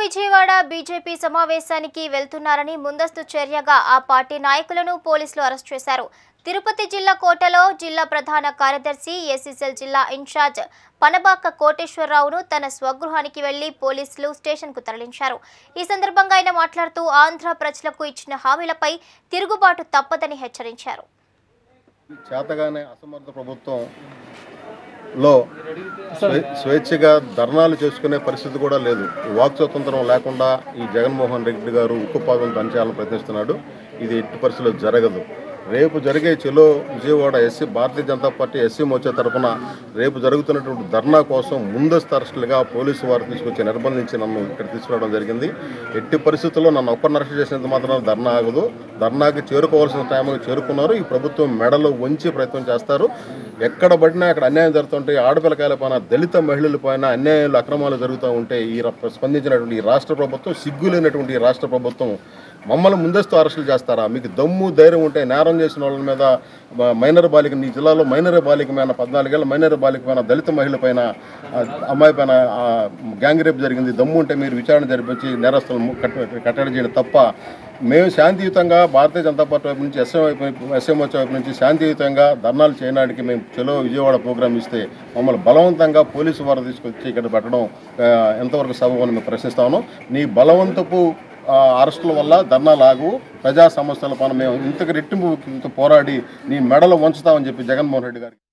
Vijayawada BJP సమావేశానికి వెళ్తున్నారని ముందస్తు చర్యగా ఆ పార్టీ నాయకులను పోలీసులు అరెస్ట్ చేశారు తిరుపతి జిల్లా కోటలో జిల్లా ప్రధాన కార్యదర్శి ఎస్ఎస్ఎల్ జిల్లా ఇన్ఛార్జ్ పనబాక కోటేశ్వరరావును తన స్వగృహానికి వెళ్లి పోలీసులు స్టేషన్కు తరలించారు ఈ సందర్భంగా ఆయన మాట్లాడుతూ ఆంధ్ర ప్రజలకు ఇచ్చిన హామీలపై తిరుగుబాటు తప్పదని హెచ్చరించారు చేతగానే అసమర్థ ప్రభుత్వంలో స్వే స్వేచ్ఛగా ధర్నాలు చేసుకునే పరిస్థితి కూడా లేదు వాక్ స్వతంత్రం లేకుండా ఈ జగన్మోహన్ రెడ్డి గారు ఉక్కుపాదం దంచాలని ప్రయత్నిస్తున్నాడు ఇది ఎట్టి పరిస్థితుల్లో జరగదు రేపు జరిగే Chalo Vijayawada SC Bharatiya Janata Party SC Morcha తరఫున రేపు జరుగుతున్నటువంటి ధర్నా కోసం ముందస్తు అరెస్టులుగా పోలీసు వారు తీసుకొచ్చి నిర్బంధించి నన్ను ఇక్కడ తీసుకురావడం జరిగింది ఎట్టి పరిస్థితుల్లో నన్ను ఒక్కరిని అరెస్ట్ చేసినంత మాత్రం ధర్నా ఆగదు ధర్నాకి చేరుకోవాల్సిన టైంకి చేరుకున్నారు ఈ ప్రభుత్వం మెడలో వంచి ప్రయత్నం చేస్తారు ఎక్కడ పడినా అక్కడ అన్యాయం జరుగుతుంటే ఆడపిల్లకాయల పైన దళిత మహిళల పైన అన్యాయాలు అక్రమాలు జరుగుతూ ఉంటే ఈ రా- స్పందించినటువంటి ఈ రాష్ట్ర ప్రభుత్వం సిగ్గులేనటువంటి ఈ రాష్ట్ర ప్రభుత్వం మమ్మల్ని ముందస్తు అరెస్టులు చేస్తారా మీకు దమ్ము ధైర్యం ఉంటే నేరం చేసిన వాళ్ళ మీద మ- మైనర్ బాలిక నీ జిల్లాలో మైనర్ బాలిక పైన పద్నాలుగేళ్ళ మైనర్ బాలిక పైన దళిత మహిళ పైన ఆ, అమ్మాయి పైన ఆ, గ్యాంగ్ రేప్ జరిగింది దమ్ము ఉంటే మీరు విచారణ జరిపించి నేరస్తులను కట్ట కట్టడి చేయడం తప్ప మేము శాంతియుతంగా భారతీయ జనతా పార్టీ వైపు నుంచి ఎస్ఎం వైపు ఎస్ఎం వచ్చే వైపు నుంచి శాంతియుతంగా ధర్నాలు చేయడానికి మేము చెలో విజయవాడ ప్రోగ్రాం ఇస్తే మమ్మల్ని బలవంతంగా పోలీసు వారు తీసుకొచ్చి ఇక్కడ పెట్టడం ఆ, ఎంతవరకు సబబు అని మేము ప్రశ్నిస్తాము నీ బలవంతపు ఆ, అరెస్టుల వల్ల ధర్నాలు ఆగు ప్రజా సమస్యల పైన మేము ఇంతకు రెట్టింపు పోరాడి నీ మెడలు వంచుతామని చెప్పి జగన్మోహన్ రెడ్డి గారికి